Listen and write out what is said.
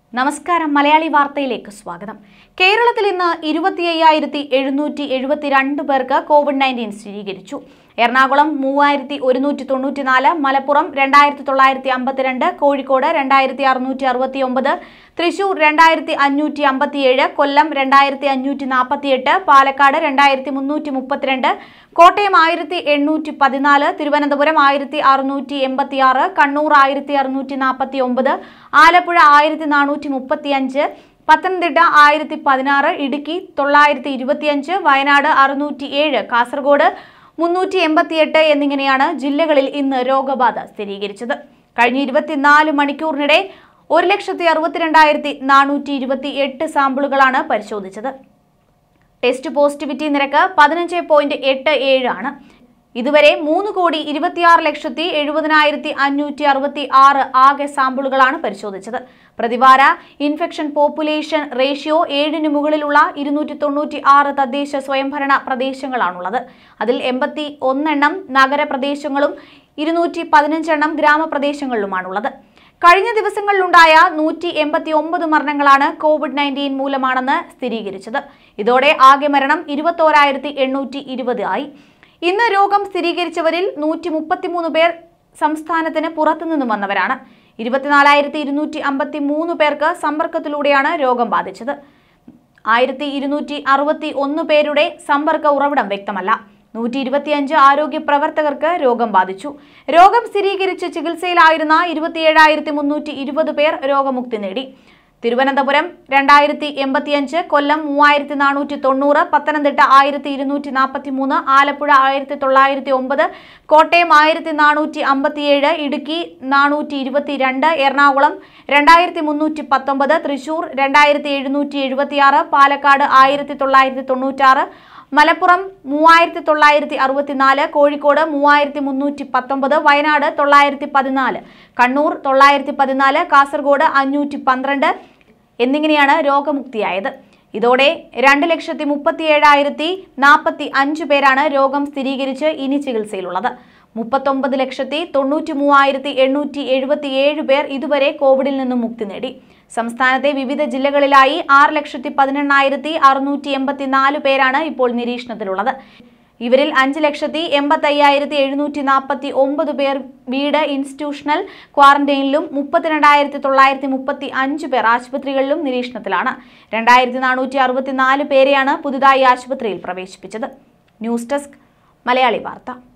നമസ്കാരം മലയാളി വാർത്തയിലേക്ക് സ്വാഗതം കേരളത്തിൽ ഇന്ന് ഇരുപത്തി അയ്യായിരത്തി എഴുന്നൂറ്റി എഴുപത്തിരണ്ട് പേർക്ക് കോവിഡ് നയൻറ്റീൻ സ്ഥിരീകരിച്ചു എറണാകുളം മൂവായിരത്തി ഒരുന്നൂറ്റി തൊണ്ണൂറ്റിനാല് മലപ്പുറം രണ്ടായിരത്തി തൊള്ളായിരത്തി അമ്പത്തിരണ്ട് കോഴിക്കോട് രണ്ടായിരത്തി അറുന്നൂറ്റി അറുപത്തി ഒമ്പത് തൃശൂർ രണ്ടായിരത്തി അഞ്ഞൂറ്റി അമ്പത്തിയേഴ് കൊല്ലം രണ്ടായിരത്തി അഞ്ഞൂറ്റി നാൽപ്പത്തിയെട്ട് പാലക്കാട് രണ്ടായിരത്തി മുന്നൂറ്റി മുപ്പത്തിരണ്ട് കോട്ടയം ആയിരത്തി എണ്ണൂറ്റി പതിനാല് തിരുവനന്തപുരം ആയിരത്തി അറുന്നൂറ്റി എൺപത്തിയാറ് കണ്ണൂർ ആയിരത്തി അറുന്നൂറ്റി നാൽപ്പത്തി ഒമ്പത് ആലപ്പുഴ ആയിരത്തി നാനൂറ്റി മുപ്പത്തിയഞ്ച് പത്തനംതിട്ട ആയിരത്തി പതിനാറ് ഇടുക്കി തൊള്ളായിരത്തി ഇരുപത്തിയഞ്ച് വയനാട് അറുന്നൂറ്റി ഏഴ് കാസർഗോഡ് മുന്നൂറ്റി എൺപത്തിയെട്ട് എന്നിങ്ങനെയാണ് ജില്ലകളിൽ ഇന്ന് രോഗബാധ സ്ഥിരീകരിച്ചത് കഴിഞ്ഞ ഇരുപത്തിനാല് മണിക്കൂറിനിടെ ഒരു ലക്ഷത്തി അറുപത്തിരണ്ടായിരത്തി നാനൂറ്റി ഇരുപത്തി എട്ട് സാമ്പിളുകളാണ് പരിശോധിച്ചത് ടെസ്റ്റ് പോസിറ്റിവിറ്റി നിരക്ക് പതിനഞ്ച് പോയിന്റ് എട്ട് ഏഴ് ആണ് ഇതുവരെ മൂന്ന് കോടി ഇരുപത്തിയാറ് ലക്ഷത്തി എഴുപതിനായിരത്തി അഞ്ഞൂറ്റി അറുപത്തി ആറ് ആകെ സാമ്പിളുകളാണ് പരിശോധിച്ചത് പ്രതിവാര ഇൻഫെക്ഷൻ പോപ്പുലേഷൻ റേഷ്യോ ഏഴിന് മുകളിലുള്ള ഇരുന്നൂറ്റി തൊണ്ണൂറ്റി ആറ് തദ്ദേശ സ്വയംഭരണ പ്രദേശങ്ങളാണുള്ളത് അതിൽ എൺപത്തി ഒന്നെണ്ണം നഗരപ്രദേശങ്ങളും ഇരുന്നൂറ്റി പതിനഞ്ചെണ്ണം ഗ്രാമപ്രദേശങ്ങളിലുമാണുള്ളത് കഴിഞ്ഞ ദിവസങ്ങളിലുണ്ടായ നൂറ്റി എൺപത്തി ഒമ്പത് മരണങ്ങളാണ് കോവിഡ് നയൻറ്റീൻ മൂലമാണെന്ന് സ്ഥിരീകരിച്ചത് ഇതോടെ ആകെ മരണം ഇരുപത്തോരായിരത്തി എണ്ണൂറ്റി ഇരുപത് ആയി ഇന്ന് രോഗം സ്ഥിരീകരിച്ചവരിൽ നൂറ്റി മുപ്പത്തിമൂന്ന് പേർ സംസ്ഥാനത്തിന് പുറത്തുനിന്നും വന്നവരാണ് ഇരുപത്തിനാലായിരത്തി ഇരുന്നൂറ്റി അമ്പത്തി മൂന്ന് പേർക്ക് സമ്പർക്കത്തിലൂടെയാണ് രോഗം ബാധിച്ചത് ആയിരത്തി ഇരുന്നൂറ്റി അറുപത്തി ഒന്ന് പേരുടെ സമ്പർക്ക ഉറവിടം വ്യക്തമല്ല നൂറ്റി ഇരുപത്തിയഞ്ച് ആരോഗ്യ പ്രവർത്തകർക്ക് രോഗം ബാധിച്ചു രോഗം സ്ഥിരീകരിച്ച് ചികിത്സയിലായിരുന്ന ഇരുപത്തിയേഴായിരത്തി മുന്നൂറ്റി ഇരുപത് പേർ രോഗമുക്തി നേടി തിരുവനന്തപുരം രണ്ടായിരത്തി എൺപത്തിയഞ്ച് കൊല്ലം മൂവായിരത്തി നാനൂറ്റി തൊണ്ണൂറ് പത്തനംതിട്ട ആയിരത്തി ഇരുന്നൂറ്റി നാൽപ്പത്തി മൂന്ന് ആലപ്പുഴ ആയിരത്തി തൊള്ളായിരത്തി ഒമ്പത് കോട്ടയം ആയിരത്തി നാനൂറ്റി അമ്പത്തിയേഴ് ഇടുക്കി നാനൂറ്റി ഇരുപത്തിരണ്ട് എറണാകുളം രണ്ടായിരത്തി മുന്നൂറ്റി പത്തൊമ്പത് തൃശൂർ രണ്ടായിരത്തി എഴുന്നൂറ്റി എഴുപത്തിയാറ് പാലക്കാട് ആയിരത്തി തൊള്ളായിരത്തി തൊണ്ണൂറ്റാറ് മലപ്പുറം മൂവായിരത്തി തൊള്ളായിരത്തി അറുപത്തിനാല് കോഴിക്കോട് മൂവായിരത്തി മുന്നൂറ്റി പത്തൊമ്പത് വയനാട് തൊള്ളായിരത്തി പതിനാല് കണ്ണൂർ തൊള്ളായിരത്തി പതിനാല് കാസർഗോഡ് അഞ്ഞൂറ്റി പന്ത്രണ്ട് എന്നിങ്ങനെയാണ് രോഗമുക്തിയായത് ഇതോടെ രണ്ട് ലക്ഷത്തി മുപ്പത്തി ഏഴായിരത്തി നാൽപ്പത്തി അഞ്ച് പേരാണ് രോഗം സ്ഥിരീകരിച്ച് ഇനി ചികിത്സയിലുള്ളത് മുപ്പത്തൊമ്പത് ലക്ഷത്തി തൊണ്ണൂറ്റി മൂവായിരത്തി എണ്ണൂറ്റി എഴുപത്തി ഏഴ് പേർ ഇതുവരെ കോവിഡിൽ നിന്നും മുക്തി നേടി സംസ്ഥാനത്തെ വിവിധ ജില്ലകളിലായി ആറ് ലക്ഷത്തി പതിനെണ്ണായിരത്തി അറുന്നൂറ്റി എൺപത്തിനാല് പേരാണ് ഇപ്പോൾ നിരീക്ഷണത്തിലുള്ളത് ഇവരിൽ അഞ്ച് ലക്ഷത്തി എൺപത്തി അയ്യായിരത്തി എഴുന്നൂറ്റി നാൽപ്പത്തി ഒമ്പത് പേർ വീട് ഇൻസ്റ്റിറ്റ്യൂഷണൽ ക്വാറന്റൈനിലും മുപ്പത്തിരണ്ടായിരത്തി തൊള്ളായിരത്തി മുപ്പത്തി അഞ്ച് പേർ ആശുപത്രികളിലും നിരീക്ഷണത്തിലാണ് രണ്ടായിരത്തി നാനൂറ്റി അറുപത്തിനാല് പേരെയാണ് പുതുതായി ആശുപത്രിയിൽ പ്രവേശിപ്പിച്ചത് ന്യൂസ് ഡെസ്ക് മലയാളി വാർത്ത